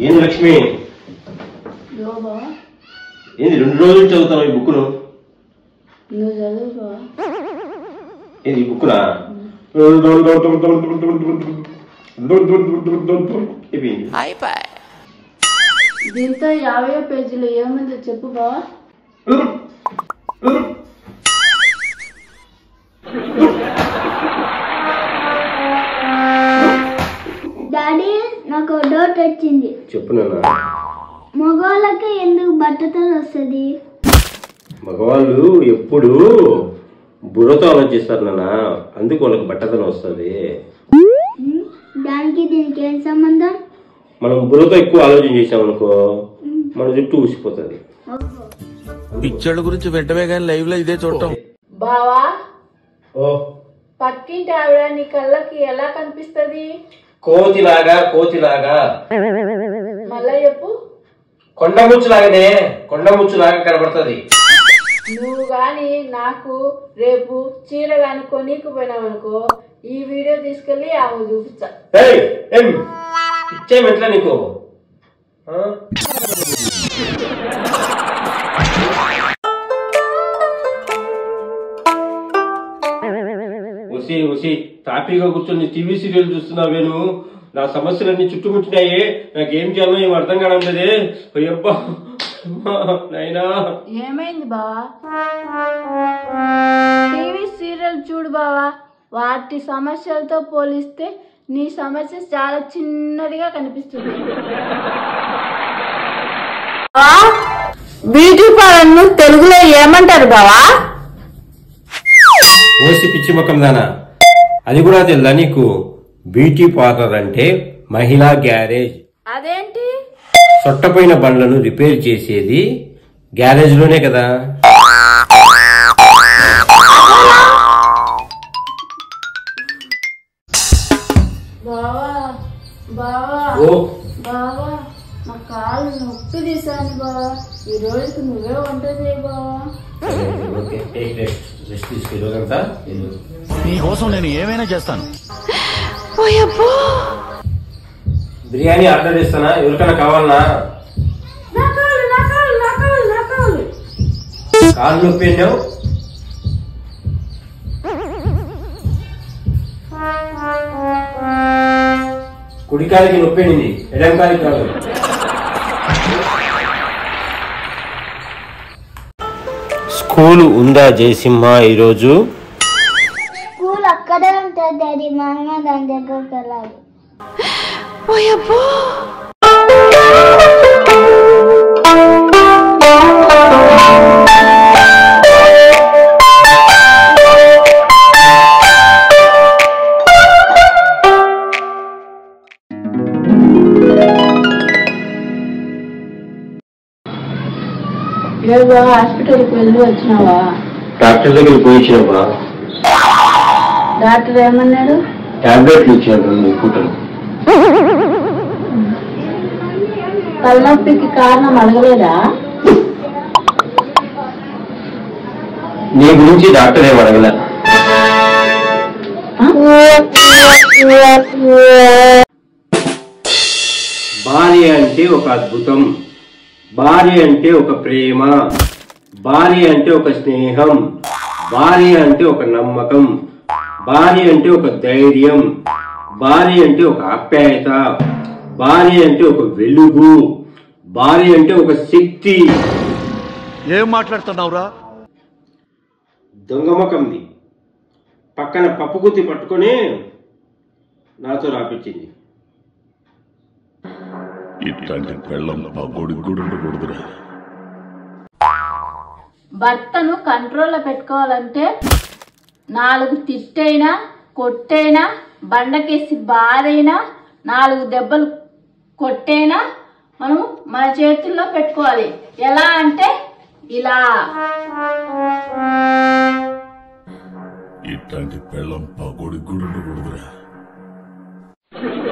ఏంది లక్ష్మి లో బావా ఏంది రెండు రోజులు చదువుతావు ఈ బుక్ను నువ్వు చదువు బావా ఏంది ఈ బుక్నా అయిపోయింది దీంతో యాభై పేజీలో ఏముందో చెప్పు బావా డాడీ నాకు డౌట్ వచ్చింది చెప్పు నాన్న మగవాళ్ళకి ఎందుకు బట్టతలు వస్తుంది మగవాళ్ళు ఎప్పుడు బుర్రతో ఆలోచిస్తారు నాన్న అందుకు వాళ్ళకి బట్టతనం వస్తుంది దానికి దీనికి ఏం సంబంధం మనం బుర్రతో ఎక్కువ ఆలోచన చేసామనుకో మన జుట్టు ఊసిపోతుంది పిక్చర్ల గురించి వెంటనే కానీ లైవ్ లో ఇదే చూడటం బావా ఓ పక్కింటి ఆవిడ నీ కళ్ళకి ఎలా కనిపిస్తుంది కోతిలాగా కోతిలాగా మళ్ళా చెప్పు కొండముచ్చులాగానే కొండముచ్చులాగా కనబడుతుంది నువ్వు గాని నాకు రేపు చీర గాని కొనీకు పోయినావనుకో ఈ వీడియో తీసుకెళ్లి ఆమె చూపించా ఏయ్, ఏం పిచ్చేమెట్లా నీకు ఆ? ఉసి ఉసి తాపీగా కూర్చొని టీవీ సీరియల్ చూస్తున్నావే నువ్వు నా సమస్యలన్నీ చుట్టుముట్టినాయి నాకేం చేయాలో ఏం అర్థం కావడం లేదే అయ్యబ్బా నైనా ఏమైంది బావా టీవీ సీరియల్ చూడు బావా వాటి సమస్యలతో పోలిస్తే నీ సమస్య చాలా చిన్నదిగా కనిపిస్తుంది బ్యూటీ పార్లర్ తెలుగులో ఏమంటారు బావా ఓసి పిచ్చి ముఖం దానా అది కూడా తెలుదా నీకు బ్యూటీ పార్లర్ అంటే మహిళా గ్యారేజ్ అదేంటి సొట్టపోయిన బండ్లను రిపేర్ చేసేది గ్యారేజ్ లోనే కదా బావా బావా ఓ బావా నా కాళ్ళు నొప్పి తీసాను బావా ఈ రోజుకి నువ్వే వంట చేయి బావా ఓకే టేక్ రెస్ట్ రెస్ట్ తీసుకో ఈరోజంతా ఈరోజు. నీ కోసం నేను ఏమైనా చేస్తాను బిర్యానీ ఆర్డర్ చేస్తానా ఎవరికైనా కావాలనా నా కాళ్ళు నా కాళ్ళు నా కాళ్ళు నా కాళ్ళు కాళ్ళు నొప్పి అన్నావు కుడికాలికి నొప్పి అయింది ఎడం కాలికి కాదు స్కూల్ ఉందా జయసింహ ఈరోజు స్కూల్ అక్కడే ఉంటుంది డాడీ మా అమ్మ దాని దగ్గరికి వెళ్ళాలి లేదు బావా హాస్పిటల్కి వెళ్ళి వచ్చినావా డాక్టర్ దగ్గరికి పోయించినవా డాక్టర్ ఏమన్నాడు టాబ్లెట్లు ఇచ్చారు రెండు పూటలు తలనొప్పికి కారణం అడగలేదా నీ గురించి డాక్టర్ ఏం అడగలే భార్య అంటే ఒక అద్భుతం భార్య అంటే ఒక ప్రేమ భార్య అంటే ఒక స్నేహం భార్య అంటే ఒక నమ్మకం భార్య అంటే ఒక ధైర్యం భార్య అంటే ఒక ఆప్యాయత భార్య అంటే ఒక వెలుగు భార్య అంటే ఒక శక్తి ఏం మాట్లాడుతున్నావురా దొంగమకంది పక్కన పప్పు గుత్తి పట్టుకొని నాతో రాపించింది ఇట్లాంటి పెళ్ళం పగోడి కూడా ఉండకూడదురా భర్తను కంట్రోల్లో పెట్టుకోవాలంటే నాలుగు తిట్టైనా కొట్టైనా బండకేసి బారైనా నాలుగు దెబ్బలు కొట్టైనా మనం మన చేతుల్లో పెట్టుకోవాలి ఎలా అంటే ఇలా ఇట్లాంటి పెళ్ళం పగోడి కూడా ఉండకూడదురా